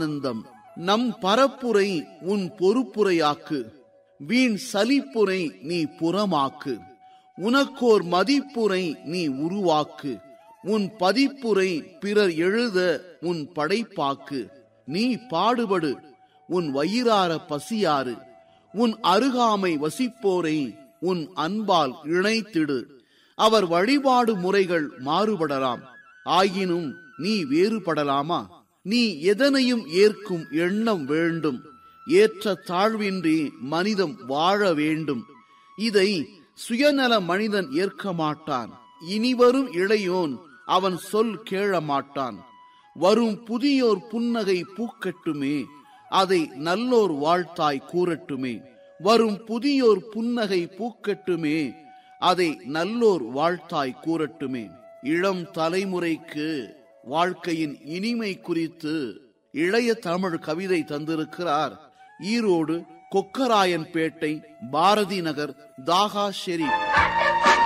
ஆனந்தம் நம் பரப்புரை உன் பொறுப்புரையாக்கு வீண் சலிப்புரை நீ புறமாக்கு உனக்கோர் மதிப்புரை நீ உருவாக்கு உன் பதிப்புரை பிறர் எழுத உன் படைப்பாக்கு நீ பாடுபடு உன் வயிறார பசியாறு உன் அருகாமை வசிப்போரை உன் அன்பால் இணைத்திடு அவர் வழிபாடு முறைகள் மாறுபடலாம் ஆயினும் நீ வேறுபடலாமா நீ எதனையும் ஏற்கும் எண்ணம் வேண்டும் ஏற்ற தாழ்வின்றி மனிதம் வாழ வேண்டும் இதை சுயநல மனிதன் ஏற்க மாட்டான் இனிவரும் இளையோன் அவன் சொல் கேள மாட்டான் வரும் புதியோர் புன்னகை பூக்கட்டுமே அதை நல்லோர் வாழ்த்தாய் கூறட்டுமே வரும் புதியோர் புன்னகை பூக்கட்டுமே அதை நல்லோர் வாழ்த்தாய் கூறட்டுமே இளம் தலைமுறைக்கு வாழ்க்கையின் இனிமை குறித்து இளைய தமிழ் கவிதை தந்திருக்கிறார் ஈரோடு கொக்கராயன்பேட்டை பாரதி நகர் தாகா ஷெரீப்